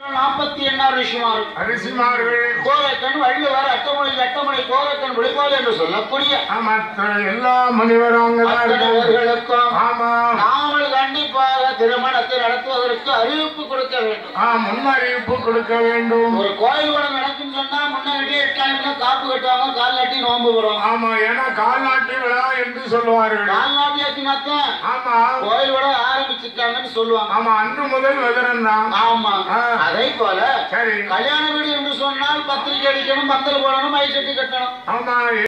நாற்பத்தி எண்ணாறு ரிஷிமாறு ரிஷிமார்கள் கோவைக்கண் வள்ளுவர் அட்டமொழி அட்டமொழி கோவைக்கண் வெளிப்பாடு என்று சொல்லக்கூடிய மற்ற எல்லா முனிவரும் அங்கதான் இருக்காங்க அத்தனைவர்களுக்கும் ஆமா நாமல் கண்டிப்பாக திருமணத்தை நடத்துவதற்கு அறிவிப்பு கொடுக்க வேண்டும் ஆ முன்னறிவிப்பு கொடுக்க வேண்டும் ஒரு கோயில் குளம் நடக்குன்னு சொன்னா முன்னாடியே எட்டாயிரம் காப்பு கட்டுவாங்க கால் நாட்டி நோம்பு வரும் ஆமா ஏன்னா கால்நாட்டு விழா என்று சொல்லுவார்கள் கால் நாட்டியாச்சுனாத்தான் ஆமா கோயில் விட ஆரம்பிச்சுட்டாங்கன்னு சொல்லுவாங்க ஆமா அன்று முதல் விதரம் தான் ஆமா ஆ. அதே போல சரி கல்யாண வீடு என்று சொன்னால் பத்திரிக்கை அடிக்கணும் பந்தல் போடணும் மைசெட்டி கட்டணும் ஆமா